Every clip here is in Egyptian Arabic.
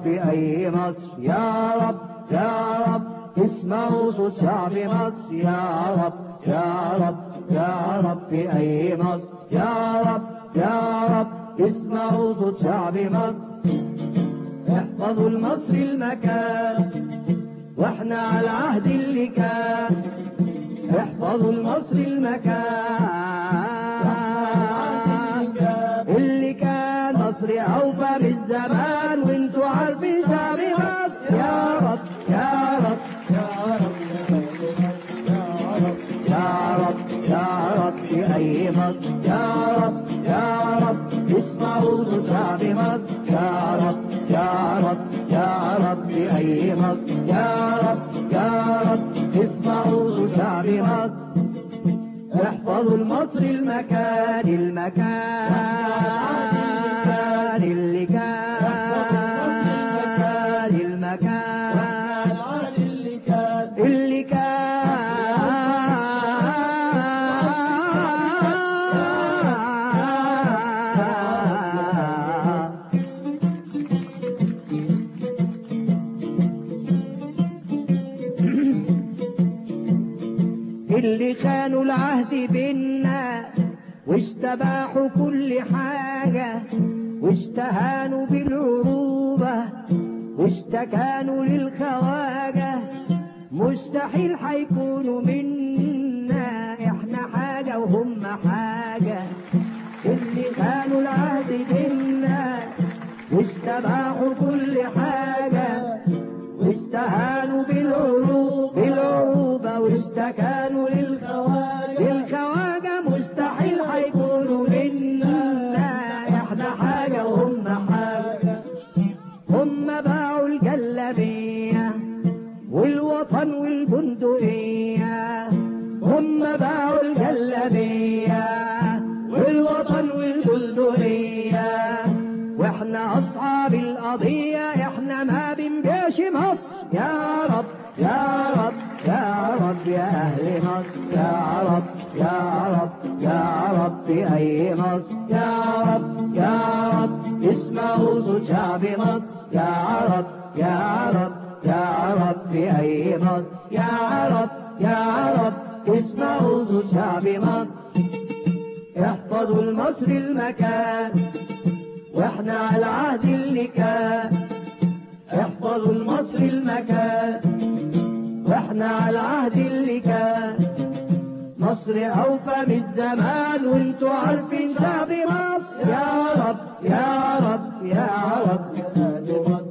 رب أي مصر يا رب يا رب اسمعوا صوت شعب مصر يا رب يا رب يا رب في أي مصر يا رب يا رب اسمعوا صوت شعب مصر احفظوا المصري المكان واحنا على العهد اللي كان احفظوا المصري المكان اللي كان مصري اوفى بالزمان وانتوا عارفين شعب مصر يا رب يا رب يا رب يا رب يا رب في اي مصر يا رب يا رب اسمعوا صوت شعب مصر يا رب يا رب يا رب في اي مصر يا رب يا رب اسمعوا صوت شعب مصر احفظوا المصري المكان المكان اللي كان المكان اللي كان اللي خانوا العهد بينا واستباحوا كل حاجة واستهانوا بالعروبة واشتكانوا للخواجة مستحيل هيكونوا منا احنا حاجة وهم حاجة اللي خانوا العهد بينا واستباحوا كل حاجة واستهانوا بالعروب بالعروبة واشتكانوا للخواجة للخواجة مستحيل هيكونوا منا احنا حاجة وهم حاجة هم باعوا الجلابية والوطن والبندقية هم باعوا الجلابية والوطن والبندقية واحنا اصحاب القضية احنا ما بنبيعش مصر يا رب يا رب يا رب يا اهل مصر يا رب يا رب يا رب في اي مصر يا رب يا رب اسمعوا صوت شعب مصر يا رب يا رب يا رب في اي مصر يا رب يا رب اسمعوا صوت شعب مصر احفظوا المصري المكان واحنا على العهد اللي كان احفظوا المصري المكان واحنا على العهد اللي كان مصر اوفى من الزمان وانتوا عارفين شعب مصر يا رب يا رب يا رب يا أهل مصر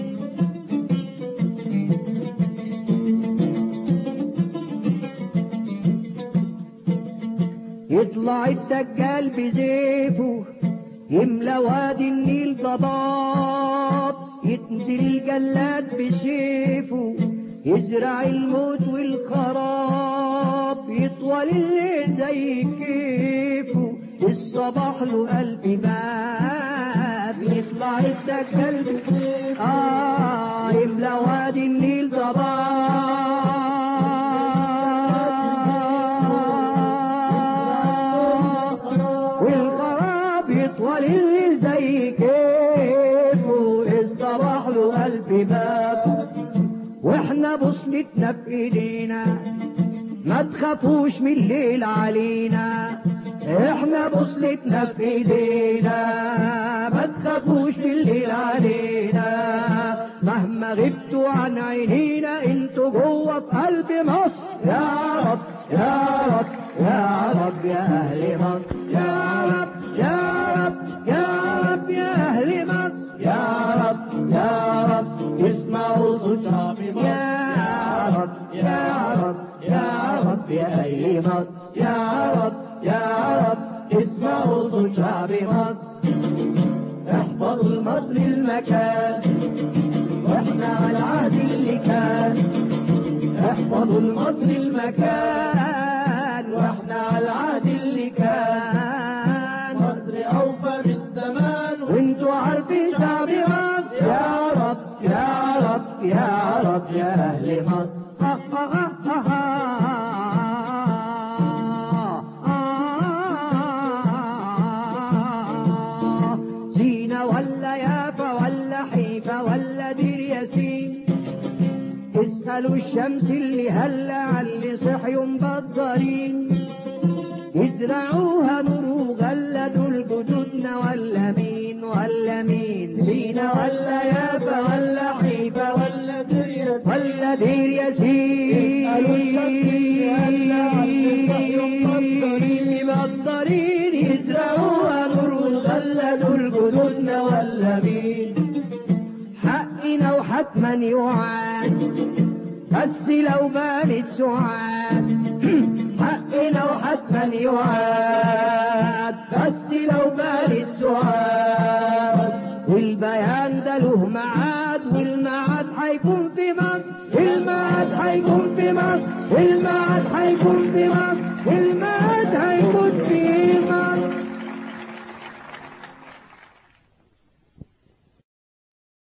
يطلع الدجال بزيفه يملى وادي النيل ضباب ينزل الجلاد بسيفه يزرع الموت والخراب يطول الليل زي كيفه الصباح له قلب باب يطلع الدجال بزيفه آه يملى وادي النيل ضباب والغراب يطول الليل زي كيفه الصباح له قلب باب واحنا بوصلتنا في ايدينا ما تخافوش من الليل علينا احنا بوصلتنا في ايدينا ما تخافوش من الليل علينا مهما غبتوا عن عينينا انتوا جوه في قلب مصر يا رب يا رب يا رب يا اهل مصر يا رب يا رب يا رب يا اهل مصر يا رب يا رب اسمعوا صوت شعب مصر يا رب يا رب يا رب يا اهل مصر يا رب يا رب اسمعوا صوت شعب مصر احفظوا المصري المكان واحنا على العهد اللي كان احفظوا المصري المكان واحنا على العهد اللي كان مصر اوفى بالزمان وانتوا عارفين شعب مصر يا رب يا رب يا رب يا اهل مصر آه آه آه آه آه. سينا ولا يافا ولا حيفا ولا يسألوا الشمس اللي هلا علي صحيوا مبطرين يزرعوها نور وغلدوا الجدودنا ولا مين ولا مين سينا ولا يافا ولا حيفا ولا دير ولا دير ياسين مبطرين يزرعوها نور وغلدوا الجدودنا ولا مين حقنا وحتما يوعد بس لو بانت سعاد حقنا وحتما يوعد